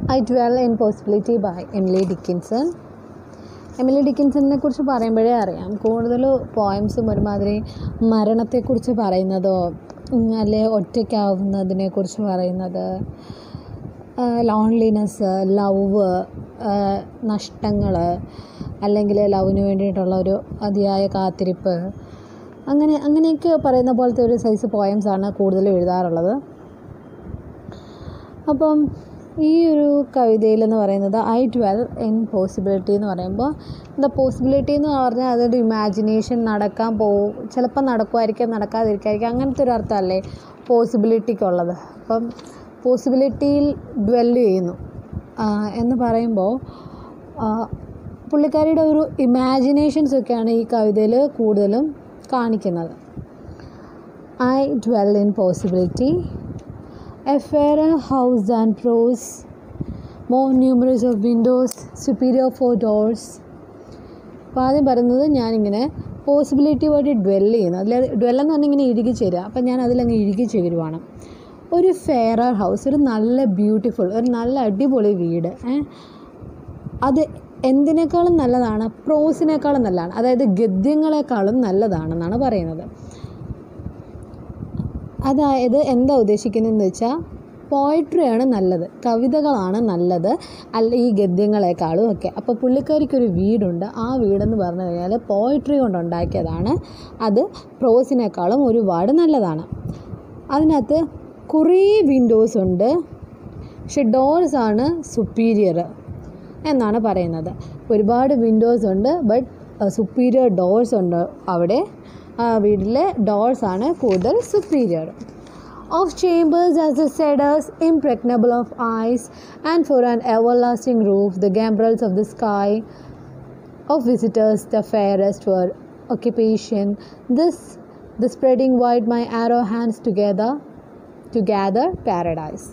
I dwell in possibility by Emily Dickinson Emily ഡിക്കിൻസണിനെ കുറിച്ച് പറയുമ്പോഴേ അറിയാം കൂടുതൽ പോയംസും ഒരുമാതിരി മരണത്തെക്കുറിച്ച് പറയുന്നതോ ഉം, അല്ലെ ഒറ്റയ്ക്കാവുന്നതിനെ കുറിച്ച് പറയുന്നത് ലോൺലിനെസ് ലവ് നഷ്ടങ്ങൾ അല്ലെങ്കിൽ ലവിന് വേണ്ടിയിട്ടുള്ള ഒരു അതിയായ കാത്തിരിപ്പ് അങ്ങനെ അങ്ങനെയൊക്കെ പറയുന്ന പോലത്തെ ഒരു സൈസ് പോയംസാണ് കൂടുതലും എഴുതാറുള്ളത് അപ്പം ഈ ഒരു കവിതയിലെന്ന് പറയുന്നത് ഐ ട്വൽ ഇൻ പോസിബിലിറ്റി എന്ന് പറയുമ്പോൾ എന്താ പോസിബിലിറ്റി എന്ന് പറഞ്ഞാൽ അതൊരു ഇമാജിനേഷൻ നടക്കാൻ പോവും ചിലപ്പോൾ നടക്കുമായിരിക്കാം നടക്കാതിരിക്കായിരിക്കും അങ്ങനത്തെ ഒരു അർത്ഥമല്ലേ പോസിബിലിറ്റിക്കുള്ളത് അപ്പം പോസിബിലിറ്റിയിൽ ഡ്വെല്ല് ചെയ്യുന്നു ആ, എന്ന് പറയുമ്പോൾ ആ, പുള്ളിക്കാരിയുടെ ഒരു ഇമാജിനേഷൻസ് ഒക്കെയാണ് ഈ കവിതയിൽ കൂടുതലും കാണിക്കുന്നത് I dwell in possibility A fairer house than prose, more numerous of windows, superior for doors. അപ്പോൾ ആദ്യം പറയുന്നത് ഞാനിങ്ങനെ പോസിബിലിറ്റി വേണ്ടി ഡ്വെല്ല് ചെയ്യുന്നു അതിൽ ഡ്വെൽ എന്ന് പറഞ്ഞാൽ ഇങ്ങനെ ഇഴുകി ചേരുക അപ്പം ഞാൻ അതിലങ്ങ് ഇഴുകി ചേരുവാണ് ഒരു ഫെയറർ ഹൗസ് ഒരു നല്ല ബ്യൂട്ടിഫുൾ ഒരു നല്ല അടിപൊളി വീട് ഏ? അത് എന്തിനേക്കാളും നല്ലതാണ് പ്രോസിനേക്കാളും നല്ലതാണ് അതായത് ഗദ്യങ്ങളെക്കാളും നല്ലതാണെന്നാണ് പറയുന്നത് അതായത് എന്താ ഉദ്ദേശിക്കുന്നതെന്ന് വെച്ചാൽ പോയിട്രിയാണ് നല്ലത് കവിതകളാണ് നല്ലത് അല്ല ഈ ഗദ്യങ്ങളെക്കാളും ഒക്കെ അപ്പോൾ പുള്ളിക്കാരിക്കൊരു വീടുണ്ട് ആ വീടെന്ന് പറഞ്ഞു കഴിഞ്ഞാൽ പോയിട്രി കൊണ്ടുണ്ടാക്കിയതാണ് അത് പ്രോസിനേക്കാളും ഒരുപാട് നല്ലതാണ് അതിനകത്ത് കുറേ വിൻഡോസ് ഉണ്ട് പക്ഷെ ഡോർസ് ആണ് സുപ്പീരിയർ എന്നാണ് പറയുന്നത് ഒരുപാട് വിൻഡോസ് ഉണ്ട് ബട്ട് സുപ്പീരിയർ ഡോർസ് ഉണ്ട് അവിടെ ആ വീട്ടിലെ ഡോർസ് ആണ് കൂടുതൽ superior of chambers as the cedars impregnable of eyes and for an everlasting roof the gambrels of the sky of visitors the fairest for occupation this the spreading wide my arrow hands together to gather paradise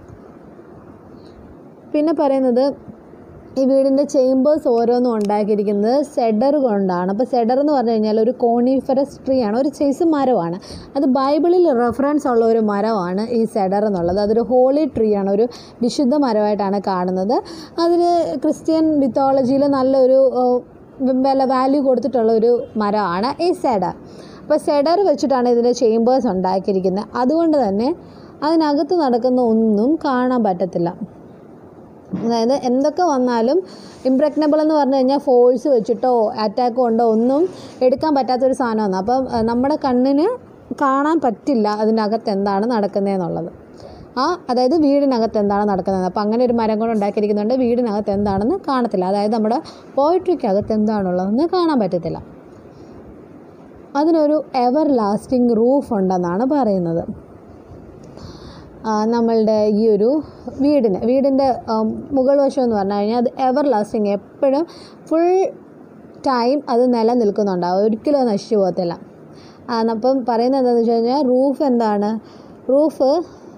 പിന്നെ പറയുന്നത് ഈ വീടിൻ്റെ chambers ഓരോന്നും ഉണ്ടാക്കിയിരിക്കുന്നത് Seder കൊണ്ടാണ് അപ്പോൾ Seder എന്ന് പറഞ്ഞു കഴിഞ്ഞാൽ ഒരു കോണിഫറസ് ട്രീ ആണ് ഒരു സൈസ് മരമാണ് അത് ബൈബിളിൽ റെഫറൻസ് ഉള്ള ഒരു മരമാണ് ഈ സെഡർ എന്നുള്ളത് അതൊരു ഹോളി ട്രീ ആണ് ഒരു വിശുദ്ധ മരമായിട്ടാണ് കാണുന്നത് അതിന് ക്രിസ്ത്യൻ മിത്തോളജിയിൽ നല്ലൊരു ഏഹ്, വില വാല്യൂ കൊടുത്തിട്ടുള്ള ഒരു മരമാണ് ഈ സെഡർ അപ്പോൾ സെഡർ വെച്ചിട്ടാണ് ഇതിൻ്റെ ചേമ്പേഴ്സ് ഉണ്ടാക്കിയിരിക്കുന്നത് അതുകൊണ്ട് തന്നെ അതിനകത്ത് നടക്കുന്ന ഒന്നും കാണാൻ പറ്റത്തില്ല അതായത് എന്തൊക്കെ വന്നാലും ഇംപ്രഗ്നബിൾ എന്ന് പറഞ്ഞു കഴിഞ്ഞാൽ ഫോഴ്സ് വെച്ചിട്ടോ അറ്റാക്ക് കൊണ്ടോ ഒന്നും എടുക്കാൻ പറ്റാത്തൊരു സാധനമാണ് അപ്പം അഹ് നമ്മുടെ കണ്ണിന് കാണാൻ പറ്റില്ല അതിനകത്ത് എന്താണ് നടക്കുന്നതെന്നുള്ളത് ആ അതായത് വീടിനകത്ത് എന്താണ് നടക്കുന്നത് അപ്പോൾ അങ്ങനെ ഒരു മരം കൊണ്ട് ഉണ്ടാക്കിയിരിക്കുന്നുണ്ട് വീടിനകത്ത് എന്താണെന്ന് കാണത്തില്ല അതായത് നമ്മുടെ പോയിട്രിക്കകത്ത് എന്താണുള്ളതെന്ന് കാണാൻ പറ്റത്തില്ല അതിനൊരു എവർ ലാസ്റ്റിംഗ് റൂഫ് ഉണ്ടെന്നാണ് പറയുന്നത് ആ, നമ്മളുടെ ഈ ഒരു വീടിന് വീടിൻ്റെ മുകൾ വശം എന്ന് പറഞ്ഞു കഴിഞ്ഞാൽ അത് എവർ ലാസ്റ്റിങ് എപ്പോഴും ഫുൾ ടൈം അത് നിലനിൽക്കുന്നുണ്ടാവും ഒരിക്കലും അത് നശിച്ചു പോകത്തില്ല ആ, അപ്പം പറയുന്നത് എന്താണെന്ന് വെച്ച് കഴിഞ്ഞാൽ റൂഫ് എന്താണ് റൂഫ്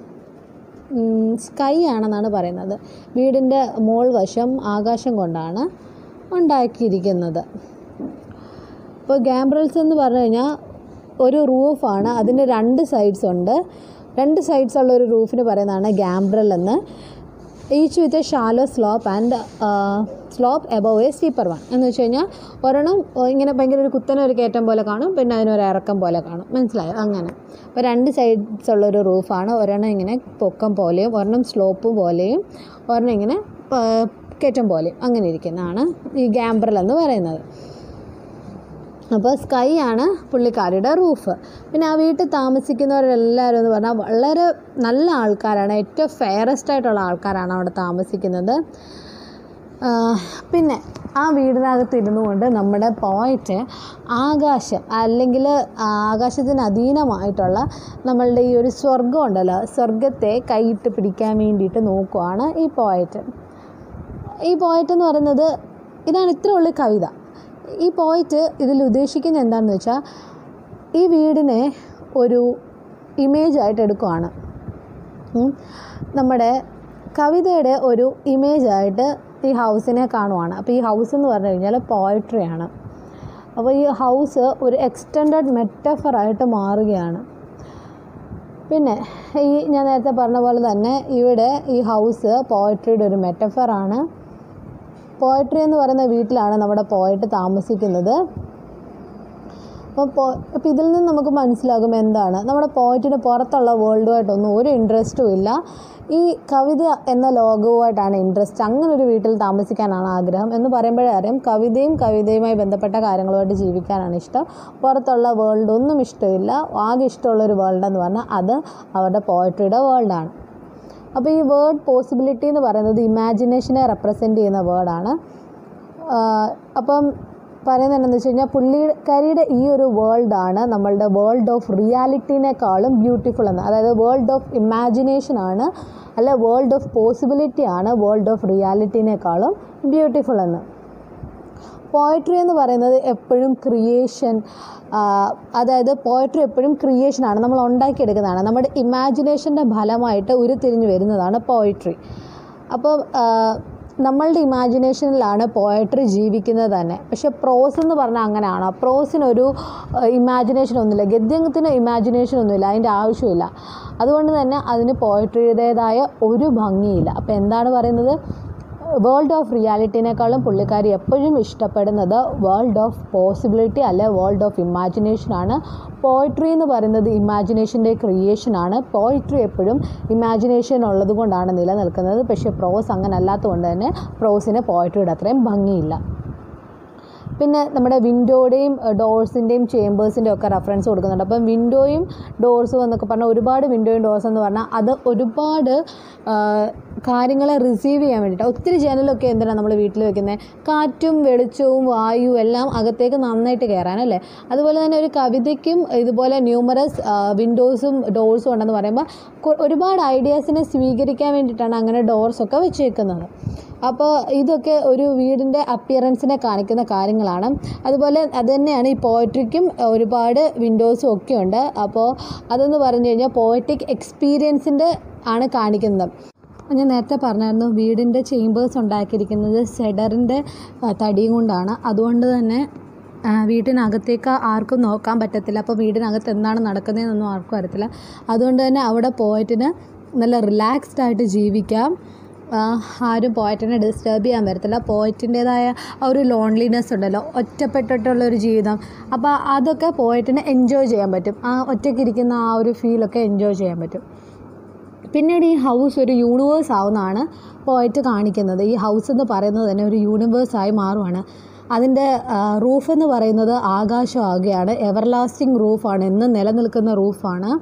സ്കൈ ആണെന്നാണ് പറയുന്നത് വീടിൻ്റെ മോൾ വശം ആകാശം കൊണ്ടാണ് ഉണ്ടാക്കിയിരിക്കുന്നത് ഇപ്പോൾ ഗാംബ്രൽസ് എന്ന് പറഞ്ഞു കഴിഞ്ഞാൽ ഒരു റൂഫാണ് അതിന് രണ്ട് സൈഡ്സ് ഉണ്ട് രണ്ട് സൈഡ്സ് ഉള്ള ഒരു റൂഫിന് പറയുന്നതാണ് ഗാംബ്രൽ എന്ന് each with a shallow slope and slope above a steeper one എന്ന് വെച്ച് കഴിഞ്ഞാൽ ഒരെണ്ണം ഏഹ്, ഇങ്ങനെ ഭയങ്കര ഒരു കുത്തനെ ഒരു കയറ്റം പോലെ കാണും പിന്നെ അതിനൊരു ഇറക്കം പോലെ കാണും മനസ്സിലായോ അങ്ങനെ അപ്പോൾ രണ്ട് സൈഡ്സ് ഉള്ളൊരു റൂഫാണ് ഒരെണ്ണം ഇങ്ങനെ പൊക്കം പോലെയും ഒരെണ്ണം സ്ലോപ്പ് പോലെയും ഒരെണ്ണം ഇങ്ങനെ ഏഹ്, കയറ്റം പോലെയും അങ്ങനെ ഇരിക്കുന്നതാണ് ഈ ഗാംബ്രൽ എന്ന് പറയുന്നത് അപ്പോൾ സ്കൈ ആണ് പുള്ളിക്കാരിയുടെ റൂഫ് പിന്നെ ആ വീട്ടിൽ താമസിക്കുന്നവരെല്ലാവരും എന്ന് പറഞ്ഞാൽ വളരെ നല്ല ആൾക്കാരാണ് ഏറ്റവും ഫെയറസ്റ്റ് ആയിട്ടുള്ള ആൾക്കാരാണ് അവിടെ താമസിക്കുന്നത് ആ, പിന്നെ ആ വീടിനകത്ത് ഇരുന്നു കൊണ്ട് നമ്മുടെ പോയിറ്റ് ആകാശം അല്ലെങ്കിൽ ആകാശത്തിന് അധീനമായിട്ടുള്ള നമ്മളുടെ ഈ ഒരു സ്വർഗം ഉണ്ടല്ലോ സ്വർഗത്തെ കൈയിട്ട് പിടിക്കാൻ വേണ്ടിയിട്ട് നോക്കുവാണ് ഈ പോയറ്റ് ഈ പോയറ്റ് എന്ന് പറയുന്നത് ഇതാണ് ഇത്ര ഉള്ള കവിത ഈ പോയറ്റ് ഇതിൽ ഉദ്ദേശിക്കുന്നത് എന്താണെന്ന് വെച്ചാൽ ഈ വീടിനെ ഒരു ഇമേജ് ആയിട്ട് എടുക്കുവാണ് ഉം. നമ്മുടെ കവിതയുടെ ഒരു ഇമേജ് ആയിട്ട് ഈ ഹൗസിനെ കാണുവാണ് അപ്പോൾ ഈ ഹൗസ് എന്ന് പറഞ്ഞു കഴിഞ്ഞാൽ പോയട്രിയാണ് അപ്പോൾ ഈ ഹൗസ് ഒരു എക്സ്റ്റെൻഡഡ് മെറ്റഫറായിട്ട് മാറുകയാണ് പിന്നെ ഈ ഞാൻ നേരത്തെ പറഞ്ഞ പോലെ തന്നെ ഇവിടെ ഈ ഹൗസ് പോയട്രിയുടെ ഒരു മെറ്റഫറാണ് പോയട്രി എന്ന് പറയുന്ന വീട്ടിലാണ് നമ്മുടെ പോയറ്റ് താമസിക്കുന്നത് അപ്പോൾ പോ അപ്പോൾ ഇതിൽ നിന്ന് നമുക്ക് മനസ്സിലാകും എന്താണ് നമ്മുടെ പോയറ്റിന് പുറത്തുള്ള വേൾഡുമായിട്ടൊന്നും ഒരു ഇൻട്രസ്റ്റും ഇല്ല ഈ കവിത എന്ന ലോകവുമായിട്ടാണ് ഇൻട്രസ്റ്റ് അങ്ങനെ ഒരു വീട്ടിൽ താമസിക്കാനാണ് ആഗ്രഹം എന്ന് പറയുമ്പോഴേ അറിയാം കവിതയും കവിതയുമായി ബന്ധപ്പെട്ട കാര്യങ്ങളുമായിട്ട് ജീവിക്കാനാണ് ഇഷ്ടം പുറത്തുള്ള വേൾഡ് ഒന്നും ഇഷ്ടമില്ല ആകെ ഇഷ്ടമുള്ള ഒരു വേൾഡ് എന്ന് പറഞ്ഞാൽ അത് അവരുടെ പോയട്രിയുടെ വേൾഡാണ് അപ്പോൾ ഈ വേർഡ് പോസിബിലിറ്റി എന്ന് പറയുന്നത് ഇമാജിനേഷനെ റെപ്രസെൻ്റ് ചെയ്യുന്ന വേർഡാണ് അപ്പം പറയുന്നത് എന്താണെന്ന് വെച്ച് കഴിഞ്ഞാൽ പുള്ളിക്കാരിയുടെ ഈ ഒരു വേൾഡാണ് നമ്മളുടെ വേൾഡ് ഓഫ് റിയാലിറ്റിനേക്കാളും ബ്യൂട്ടിഫുൾ എന്ന് അതായത് വേൾഡ് ഓഫ് ഇമാജിനേഷൻ ആണ് അല്ല വേൾഡ് ഓഫ് പോസിബിലിറ്റി ആണ് വേൾഡ് ഓഫ് റിയാലിറ്റിനേക്കാളും ബ്യൂട്ടിഫുൾ എന്ന് പോയട്രി എന്ന് പറയുന്നത് എപ്പോഴും ക്രിയേഷൻ അതായത് പോയട്രി എപ്പോഴും ക്രിയേഷനാണ് നമ്മൾ ഉണ്ടാക്കിയെടുക്കുന്നതാണ് നമ്മുടെ ഇമാജിനേഷൻ്റെ ഫലമായിട്ട് ഉരുത്തിരിഞ്ഞ് വരുന്നതാണ് പോയട്രി അപ്പോൾ നമ്മളുടെ ഇമാജിനേഷനിലാണ് പോയട്രി ജീവിക്കുന്നത് തന്നെ പക്ഷെ പ്രോസ് എന്ന് പറഞ്ഞാൽ അങ്ങനെയാണോ പ്രോസിനൊരു ഇമാജിനേഷൻ ഒന്നുമില്ല ഗദ്യത്തിന് ഇമാജിനേഷൻ ഒന്നുമില്ല അതിൻ്റെ ആവശ്യമില്ല അതുകൊണ്ട് തന്നെ അതിന് പോയട്രിയുടേതായ ഒരു ഭംഗിയില്ല അപ്പോൾ എന്താണ് പറയുന്നത് വേൾഡ് ഓഫ് റിയാലിറ്റിനേക്കാളും പുള്ളിക്കാരി എപ്പോഴും ഇഷ്ടപ്പെടുന്നത് വേൾഡ് ഓഫ് പോസിബിലിറ്റി അല്ലെ വേൾഡ് ഓഫ് ഇമാജിനേഷൻ ആണ് പോയിട്രി എന്ന് പറയുന്നത് ഇമാജിനേഷൻ്റെ ക്രിയേഷനാണ് പോയിട്രി എപ്പോഴും ഇമാജിനേഷൻ ഉള്ളത് കൊണ്ടാണ് നിലനിൽക്കുന്നത് പക്ഷേ പ്രോസ് അങ്ങനെ അല്ലാത്തതുകൊണ്ട് തന്നെ പ്രോസിന് പോയിട്രിയുടെ അത്രയും ഭംഗിയില്ല പിന്നെ നമ്മുടെ വിൻഡോയുടെയും ഡോഴ്സിൻ്റെയും ചേമ്പേഴ്സിൻ്റെയും ഒക്കെ റെഫറൻസ് കൊടുക്കുന്നുണ്ട് അപ്പം വിൻഡോയും ഡോർസും എന്നൊക്കെ പറഞ്ഞാൽ ഒരുപാട് വിൻഡോയും ഡോർസ് എന്ന് പറഞ്ഞാൽ അത് ഒരുപാട് കാര്യങ്ങളെ റിസീവ് ചെയ്യാൻ വേണ്ടിയിട്ട് ഒത്തിരി ജനലൊക്കെ എന്തിനാണ് നമ്മൾ വീട്ടിൽ വെക്കുന്നത് കാറ്റും വെളിച്ചവും വായുവും എല്ലാം അകത്തേക്ക് നന്നായിട്ട് കയറാനല്ലേ അതുപോലെ തന്നെ ഒരു കവിതയ്ക്കും ഇതുപോലെ ന്യൂമറസ് വിൻഡോസും ഡോർസും ഉണ്ടെന്ന് പറയുമ്പോൾ ഒരുപാട് ഐഡിയാസിനെ സ്വീകരിക്കാൻ വേണ്ടിയിട്ടാണ് അങ്ങനെ ഡോർസൊക്കെ വെച്ചേക്കുന്നത് അപ്പോൾ ഇതൊക്കെ ഒരു വീടിൻ്റെ അപ്പിയറൻസിനെ കാണിക്കുന്ന കാര്യങ്ങളാണ് അതുപോലെ അത് തന്നെയാണ് ഈ പോയട്രിക്കും ഒരുപാട് വിൻഡോസും ഒക്കെ ഉണ്ട് അപ്പോൾ അതെന്ന് പറഞ്ഞു കഴിഞ്ഞാൽ പോയറ്റിക് എക്സ്പീരിയൻസിൻ്റെ ആണ് കാണിക്കുന്നത് ഞാൻ നേരത്തെ പറഞ്ഞായിരുന്നു വീടിൻ്റെ ചേമ്പേഴ്സ് ഉണ്ടാക്കിയിരിക്കുന്നത് സെഡറിൻ്റെ തടിയും കൊണ്ടാണ് അതുകൊണ്ട് തന്നെ വീട്ടിനകത്തേക്ക് ആർക്കും നോക്കാൻ പറ്റത്തില്ല അപ്പോൾ വീടിനകത്ത് എന്താണ് നടക്കുന്നതെന്നൊന്നും ആർക്കും അറിയത്തില്ല അതുകൊണ്ട് തന്നെ അവിടെ പോയറ്റിന് നല്ല റിലാക്സ്ഡ് ആയിട്ട് ജീവിക്കാം ആരും പോയറ്റിനെ ഡിസ്റ്റർബ് ചെയ്യാൻ വരത്തില്ല പോയറ്റിൻ്റേതായ ആ ഒരു ലോൺലിനെസ് ഉണ്ടല്ലോ ഒറ്റപ്പെട്ടിട്ടുള്ളൊരു ജീവിതം അപ്പോൾ അതൊക്കെ പോയറ്റിന് എൻജോയ് ചെയ്യാൻ പറ്റും ആ ഒറ്റയ്ക്കിരിക്കുന്ന ആ ഒരു ഫീലൊക്കെ എൻജോയ് ചെയ്യാൻ പറ്റും പിന്നീട് ഈ ഹൗസ് ഒരു യൂണിവേഴ്സ് ആവുന്നതാണ് പോയറ്റ് കാണിക്കുന്നത് ഈ ഹൗസ് എന്ന് പറയുന്നത് തന്നെ ഒരു യൂണിവേഴ്സായി മാറുവാണ് അതിൻ്റെ റൂഫ് എന്ന് പറയുന്നത് ആകാശമാകുകയാണ് എവർലാസ്റ്റിംഗ് റൂഫാണ് എന്നും നിലനിൽക്കുന്ന റൂഫാണ്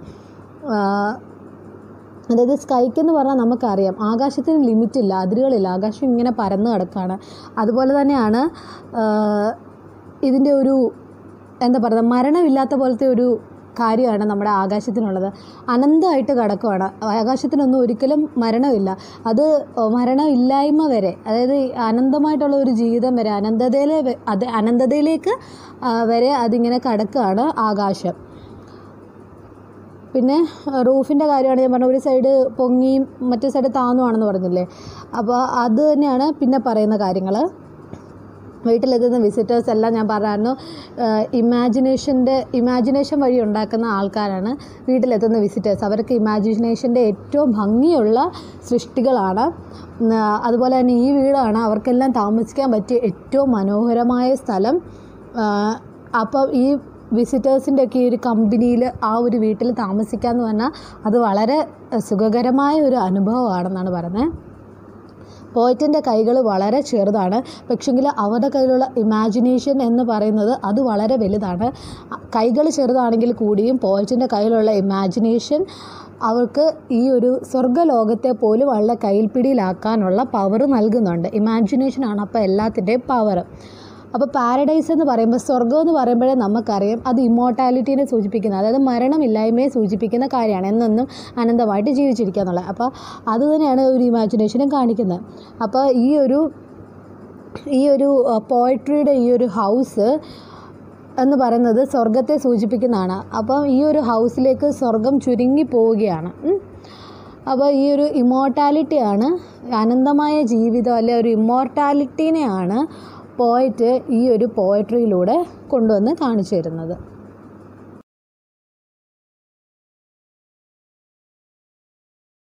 അതായത് സ്കൈക്ക് എന്ന് പറഞ്ഞാൽ നമുക്കറിയാം ആകാശത്തിന് ലിമിറ്റില്ല അതിരുകളില്ല ആകാശം ഇങ്ങനെ പരന്ന് കിടക്കുകയാണ് അതുപോലെ തന്നെയാണ് ഇതിൻ്റെ ഒരു എന്താ പറയുക മരണമില്ലാത്ത പോലത്തെ ഒരു കാര്യമാണ് നമ്മുടെ ആകാശത്തിനുള്ളത് അനന്തമായിട്ട് കിടക്കുകയാണ് ആകാശത്തിനൊന്നും ഒരിക്കലും മരണമില്ല അത് മരണമില്ലായ്മ വരെ അതായത് അനന്തമായിട്ടുള്ള ഒരു ജീവിതം വരെ അനന്തതയിലെ അത് അനന്തതയിലേക്ക് വരെ അതിങ്ങനെ കിടക്കുകയാണ് ആകാശം പിന്നെ റൂഫിൻ്റെ കാര്യമാണ് ഞാൻ പറഞ്ഞ ഒരു സൈഡ് പൊങ്ങിയും മറ്റേ സൈഡ് താന്നുവാണെന്ന് പറഞ്ഞില്ലേ അപ്പോൾ അത് തന്നെയാണ് പിന്നെ പറയുന്ന കാര്യങ്ങൾ വീട്ടിലെത്തുന്ന വിസിറ്റേഴ്സ് എല്ലാം ഞാൻ പറഞ്ഞായിരുന്നു ഇമാജിനേഷൻ്റെ ഇമാജിനേഷൻ വഴി ഉണ്ടാക്കുന്ന ആൾക്കാരാണ് വീട്ടിലെത്തുന്ന വിസിറ്റേഴ്സ് അവർക്ക് ഇമാജിനേഷൻ്റെ ഏറ്റവും ഭംഗിയുള്ള സൃഷ്ടികളാണ് അതുപോലെ തന്നെ ഈ വീടാണ് അവർക്കെല്ലാം താമസിക്കാൻ പറ്റിയ ഏറ്റവും മനോഹരമായ സ്ഥലം അപ്പോൾ ഈ വിസിറ്റേഴ്സിൻ്റെ ഒക്കെ ഈ ഒരു കമ്പനിയിൽ ആ ഒരു വീട്ടിൽ താമസിക്കുക എന്ന് പറഞ്ഞാൽ അത് വളരെ സുഖകരമായ ഒരു അനുഭവമാണെന്നാണ് പറയുന്നത് പോയറ്റിൻ്റെ കൈകൾ വളരെ ചെറുതാണ് പക്ഷെങ്കിൽ അവരുടെ കയ്യിലുള്ള ഇമാജിനേഷൻ എന്ന് പറയുന്നത് അത് വളരെ വലുതാണ് കൈകൾ ചെറുതാണെങ്കിൽ കൂടിയും പോയറ്റിൻ്റെ കയ്യിലുള്ള ഇമാജിനേഷൻ അവർക്ക് ഈ ഒരു സ്വർഗ്ഗലോകത്തെ പോലും അവളുടെ കയ്യിൽപ്പിടിയിലാക്കാനുള്ള പവർ നൽകുന്നുണ്ട് ഇമാജിനേഷനാണ് അപ്പോൾ എല്ലാത്തിൻ്റെയും പവർ അപ്പോൾ പാരഡൈസ് എന്ന് പറയുമ്പോൾ സ്വർഗം എന്ന് പറയുമ്പോഴേ നമുക്കറിയാം അത് ഇമ്മോർട്ടാലിറ്റീനെ സൂചിപ്പിക്കുന്ന അതായത് മരണമില്ലായ്മയെ സൂചിപ്പിക്കുന്ന കാര്യമാണ് എന്നെന്നും അനന്തമായിട്ട് ജീവിച്ചിരിക്കുക എന്നുള്ളത് അപ്പോൾ അത് തന്നെയാണ് ഒരു ഇമാജിനേഷനും കാണിക്കുന്നത് അപ്പോൾ ഈ ഒരു ഈ ഒരു പോയട്രിയുടെ ഈ ഒരു ഹൗസ് എന്ന് പറയുന്നത് സ്വർഗത്തെ സൂചിപ്പിക്കുന്നതാണ് അപ്പം ഈ ഒരു ഹൗസിലേക്ക് സ്വർഗം ചുരുങ്ങി പോവുകയാണ് അപ്പോൾ ഈ ഒരു ഇമ്മോർട്ടാലിറ്റിയാണ് അനന്തമായ ജീവിതം അല്ലെ ഒരു ഇമ്മോർട്ടാലിറ്റീനെയാണ് പോയറ്റ് ഈ ഒരു പോയട്രിയിലൂടെ കൊണ്ടുവന്ന് കാണിച്ചു തരുന്നത്